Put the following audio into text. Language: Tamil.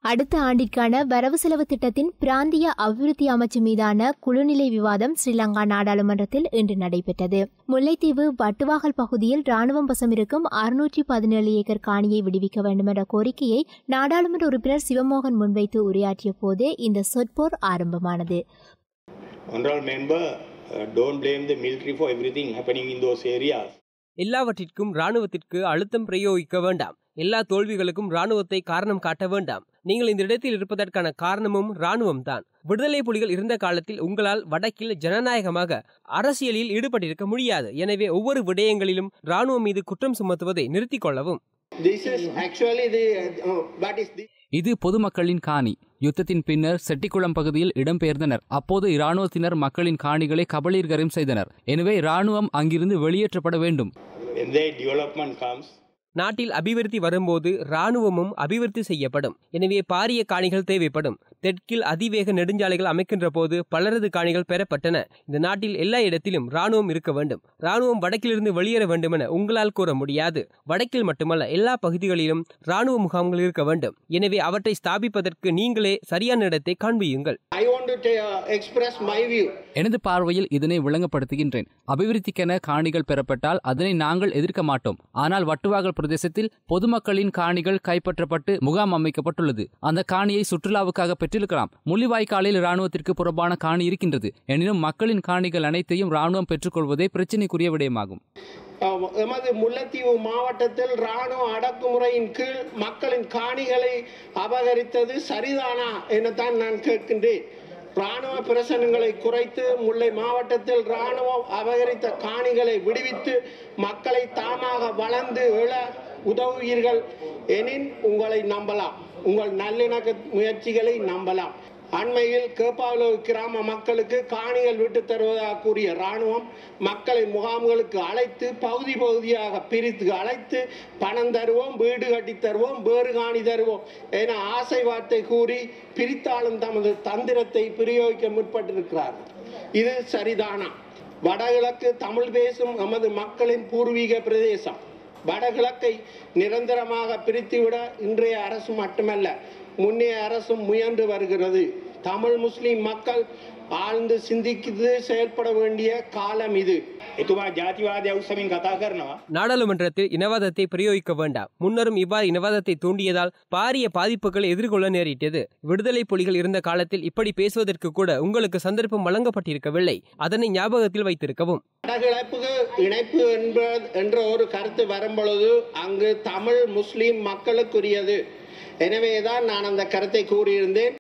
அடுத்த ஆண்டிற்கான வரவு செலவு திட்டத்தின் பிராந்திய அபிவிருத்தி அமைச்சு மீதான குழுநிலை விவாதம் ஸ்ரீலங்கா நாடாளுமன்றத்தில் இன்று நடைபெற்றது முல்லைத்தீவு வட்டுவாகல் பகுதியில் ராணுவம் வசம் இருக்கும் அறுநூற்றி பதினேழு ஏக்கர் காணியை விடுவிக்க வேண்டும் என்ற கோரிக்கையை நாடாளுமன்ற உறுப்பினர் சிவமோகன் முன்வைத்து உரையாற்றிய போதே இந்த சொற்போர் ஆரம்பமானது Honorable member, uh, don't blame the military for everything happening in those areas. எல்லாவற்றிற்கும் ராணுவத்திற்கு அழுத்தம் பிரயோகிக்க வேண்டாம் எல்லா தோல்விகளுக்கும் ராணுவத்தை காரணம் காட்ட வேண்டாம் நீங்கள் இந்த இடத்தில் இருப்பதற்கான காரணமும் ராணுவம் தான் விடுதலை புலிகள் இருந்த காலத்தில் உங்களால் வடக்கில் ஜனநாயகமாக அரசியலில் ஈடுபட்டிருக்க முடியாது எனவே ஒவ்வொரு விடயங்களிலும் ராணுவம் மீது குற்றம் சுமத்துவதை நிறுத்திக் கொள்ளவும் This is actually the uh, what is the இது பொதுமக்களின் காணி யுத்தத்தின் பின்னர் செட்டிக்குளம் பகுதியில் இடம்பெயர்ந்தனர் அப்போது இராணுவத்தினர் மக்களின் காணிகளை கபளீர்கரம் செய்தனர் எனவே இராணுவம் அங்கிருந்து வெளியேற்றப்பட வேண்டும் When the development comes, நாட்டில் அபிவிருத்தி வரும்போது ராணுவமும் அபிவிருத்தி செய்யப்படும் எனவே பாரிய காணிகள் தேவைப்படும் தெற்கில் அதிவேக நெடுஞ்சாலைகள் அமைக்கின்ற போது பலரது காணிகள் பெறப்பட்டன இந்த நாட்டில் எல்லா இடத்திலும் ராணுவம் இருக்க வேண்டும் ராணுவம் வடக்கிலிருந்து வெளியேற வேண்டும் என உங்களால் கூற முடியாது வடக்கில் மட்டுமல்ல எல்லா பகுதிகளிலும் ராணுவ முகாம்கள் இருக்க வேண்டும் எனவே அவற்றை ஸ்தாபிப்பதற்கு நீங்களே சரியான இடத்தை காண்பியுங்கள் I want to ta- uh, express my view. எனது பார்வையில் இதனை விளங்கப்படுத்துகின்றேன் அபிவிருத்திக்கென காணிகள் பெறப்பட்டால் அதனை நாங்கள் எதிர்க்க மாட்டோம் ஆனால் வட்டுவாகல் பிரதேசத்தில் பொதுமக்களின் காணிகள் கைப்பற்றப்பட்டு முகாம் அமைக்கப்பட்டுள்ளது அந்த காணியை சுற்றுலாவுக்காக பெற்றிருக்கலாம் முள்ளிவாய்க்காலில் இராணுவத்திற்கு புறம்பான காணி இருக்கின்றது எனினும் மக்களின் காணிகள் அனைத்தையும் இராணுவம் பெற்றுக்கொள்வதே பிரச்சினைக்குரிய விடயமாகும் Uh, எமது முல்லைத்தீவு மாவட்டத்தில் இராணுவ அடக்குமுறையின் கீழ் மக்களின் காணிகளை அபகரித்தது சரிதானா எனத்தான் நான் கேட்கின்றேன் இராணுவ பிரசனங்களை குறைத்து முல்லை மாவட்டத்தில் இராணுவம் அபகரித்த காணிகளை விடுவித்து மக்களை தாமாக வளர்ந்து எழ உதவுவீர்கள் எனின் உங்களை நம்பலாம் உங்கள் நல்லிணக்க முயற்சிகளை நம்பலாம் அண்மையில் கேப்பாவலோ கிராம மக்களுக்கு காணிகள் விட்டு தருவதாக கூறிய ராணுவம் மக்களை முகாம்களுக்கு அழைத்து பகுதி பகுதியாக பிரித்து அழைத்து பணம் தருவோம் வீடு கட்டி தருவோம் வேறு காணி தருவோம் என ஆசை வார்த்தை கூறி பிரித்தாளும் தமது தந்திரத்தை பிரயோகிக்க முற்பட்டிருக்கிறார் இது சரிதானா வடகிழக்கு தமிழ் பேசும் நமது மக்களின் பூர்வீக பிரதேசம் வடகிழக்கை நிரந்தரமாக பிரித்துவிட இன்றைய அரசு மட்டுமல்ல முன்னைய அரசும் முயன்று வருகிறது தமிழ் முஸ்லிம் மக்கள் ஆழ்ந்து சிந்தித்து செயல்பட வேண்டிய காலம் இது එතුමා ජාතිවාදය උත්සමින් කතා කරනවා. நாடாளுமன்றத்தில் இனவாதத்தை பிரயோகிக்க வேண்டாம் முன்னரும் இவ்வாறு இனவாதத்தை தூண்டியதால் பாரிய பாதிப்புகளை எதிர்கொள்ள நேரிட்டது விடுதலை புலிகள் இருந்த காலத்தில் இப்படி பேசுவதற்கு கூட உங்களுக்கு சந்தர்ப்பம் வழங்கப்பட்டிருக்கவில்லை அதனை ஞாபகத்தில் வைத்திருக்கவும் வடகிழப்புக்கு இணைப்பு என்ப என்ற ஒரு கருத்து வரும்பொழுது அங்கு தமிழ் முஸ்லிம் மக்களுக்குரியது எனவேதான் நான் அந்த கருத்தை கூறியிருந்தேன்